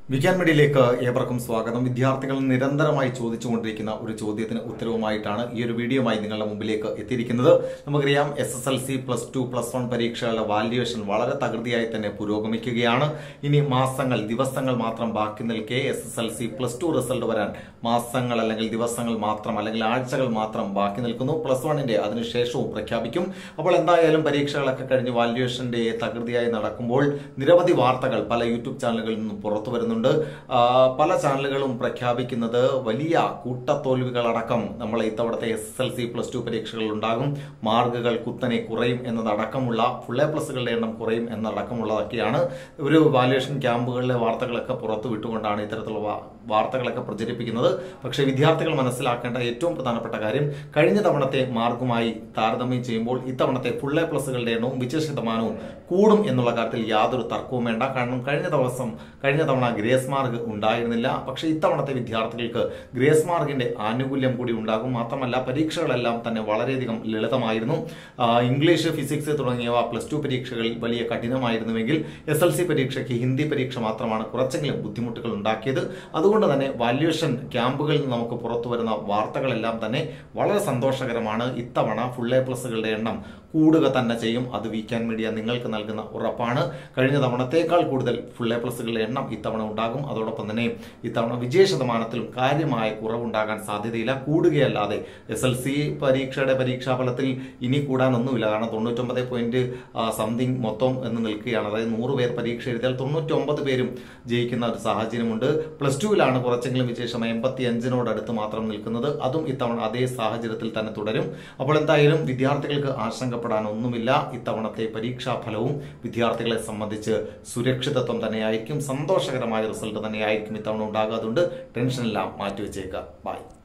വിജ്ഞാൻ മീഡിയയിലേക്ക് ഏവർക്കും സ്വാഗതം വിദ്യാർത്ഥികൾ നിരന്തരമായി ചോദിച്ചുകൊണ്ടിരിക്കുന്ന ഒരു ചോദ്യത്തിന് ഉത്തരവുമായിട്ടാണ് ഈ ഒരു വീഡിയോയുമായി നിങ്ങളുടെ മുമ്പിലേക്ക് എത്തിയിരിക്കുന്നത് നമുക്കറിയാം S S L C plus two plus one പരീക്ഷകളുടെ വാല്യുവേഷൻ വളരെ തകൃതിയായി തന്നെ പുരോഗമിക്കുകയാണ് ഇനി മാസങ്ങൾ ദിവസങ്ങൾ മാത്രം ബാക്കി നിൽക്കെ S S L C plus two result വരാൻ മാസങ്ങൾ അല്ലെങ്കിൽ ദിവസങ്ങൾ മാത്രം അല്ലെങ്കിൽ ആഴ്ചകൾ മാത്രം ബാക്കി നിൽക്കുന്നു പ്ലസ് വണ്ണിന്റെ അതിനുശേഷവും പ്രഖ്യാപിക്കും അപ്പോൾ എന്തായാലും പരീക്ഷകളൊക്കെ കഴിഞ്ഞ് വാല്യുവേഷന്റെ തകൃതിയായി നടക്കുമ്പോൾ നിരവധി വാർത്തകൾ പല യൂട്യൂബ് ചാനലുകളിൽ നിന്നും പുറത്തു വരുന്നുണ്ട് ആ, പല ചാനലുകളും പ്രഖ്യാപിക്കുന്നത് വലിയ കൂട്ടത്തോൽവികളടക്കം നമ്മൾ ഇത്തവണത്തെ S S L C plus two പരീക്ഷകളിൽ ഉണ്ടാകും മാർക്കുകൾ കുത്തനെ കുറയും എന്നതടക്കമുള്ള ഫുൾ എ പ്ലസുകളുടെ എണ്ണം കുറയും എന്നതടക്കമുള്ളതൊക്കെയാണ് ഒരു വാല്യുവേഷൻ ക്യാമ്പുകളിലെ വാർത്തകളൊക്കെ പുറത്തു വിട്ടുകൊണ്ടാണ് ഇത്തരത്തിലുള്ള വാ- വാർത്തകളൊക്കെ പ്രചരിപ്പിക്കുന്നത് പക്ഷേ വിദ്യാർത്ഥികൾ മനസ്സിലാക്കേണ്ട ഏറ്റവും പ്രധാനപ്പെട്ട കാര്യം കഴിഞ്ഞ തവണത്തെ മാർക്കുമായി താരതമ്യം ചെയ്യുമ്പോൾ ഇത്തവണത്തെ ഫുൾ എ പ്ലസുകളുടെ എണ്ണവും വിജയ ശതമാനവും കൂടും എന്നുള്ള കാര്യത്തിൽ യാതൊരു തർക്കവും വേണ്ട കാരണം കഴിഞ്ഞ ദിവസം കഴിഞ്ഞ തവണ ഗ്രേസ് മാർക്ക് ഉണ്ടായിരുന്നില്ല പക്ഷേ ഇത്തവണത്തെ വിദ്യാർത്ഥികൾക്ക് ഗ്രേസ് മാർക്കിന്റെ ആനുകൂല്യം കൂടി ഉണ്ടാകും മാത്രമല്ല പരീക്ഷകളെല്ലാം തന്നെ വളരെയധികം ലളിതമായിരുന്നു ആ, ഇംഗ്ലീഷ് ഫിസിക്സ് തുടങ്ങിയവ പ്ലസ് ടു പരീക്ഷകളിൽ വലിയ കഠിനമായിരുന്നുവെങ്കിൽ എസ് എൽ സി പരീക്ഷയ്ക്ക് ഹിന്ദി പരീക്ഷ മാത്രമാണ് കുറച്ചെങ്കിലും ബുദ്ധിമുട്ടുകൾ ഉണ്ടാക്കിയത് അതുകൊണ്ട് തന്നെ വാല്യുവേഷൻ ക്യാമ്പുകളിൽ നിന്ന് നമുക്ക് പുറത്തു വരുന്ന വാർത്തകളെല്ലാം തന്നെ വളരെ സന്തോഷകരമാണ് ഇത്തവണ ഫുൾ എ പ്ലസുകളുടെ എണ്ണം കൂടുക തന്നെ ചെയ്യും അത് വീക്കാൻ മീഡിയ നിങ്ങൾക്ക് നൽകുന്ന ഉറപ്പാണ് കഴിഞ്ഞ തവണത്തേക്കാൾ കൂടുതൽ ഫുൾ എ പ്ലസുകളുടെ എണ്ണം ഇത്തവണ ഉണ്ടാകും അതോടൊപ്പം തന്നെ ഇത്തവണ വിജയ ശതമാനത്തിലും കാര്യമായ കുറവുണ്ടാകാൻ സാധ്യതയില്ല കൂടുകയല്ലാതെ എസ് എൽ സി പരീക്ഷയുടെ പരീക്ഷാഫലത്തിൽ ഇനി കൂടാനൊന്നുമില്ല കാരണം തൊണ്ണൂറ്റൊമ്പത് പോയിന്റ് സംതിങ് മൊത്തം എന്ന് നിൽക്കുകയാണ് അതായത് നൂറ് പേർ പരീക്ഷ എഴുതിയാൽ തൊണ്ണൂറ്റൊമ്പത് പേരും ജയിക്കുന്ന ഒരു സാഹചര്യമുണ്ട് പ്ലസ് ടുവിലാണ് കുറച്ചെങ്കിലും വിശേഷം എൺപത്തി അഞ്ചിനോടടുത്ത് മാത്രം നിൽക്കുന്നത് അതും ഇത്തവണ അതേ സാഹചര്യത്തിൽ തന്നെ തുടരും അപ്പോൾ എന്തായാലും വിദ്യാർത്ഥികൾക്ക് ആശങ്കപ്പെടാനൊന്നുമില്ല ഇത്തവണത്തെ പരീക്ഷാ ഫലവും വിദ്യാർത്ഥികളെ സംബന്ധിച്ച് സുരക്ഷിതത്വം തന്നെയായിരിക്കും സന്തോഷകരമായ റിസൾട്ട് തന്നെയായിരിക്കും ഇത്തവണ ഉണ്ടാകുക അതുകൊണ്ട് ടെൻഷനെല്ലാം മാറ്റിവെച്ചേക്കുക ബൈ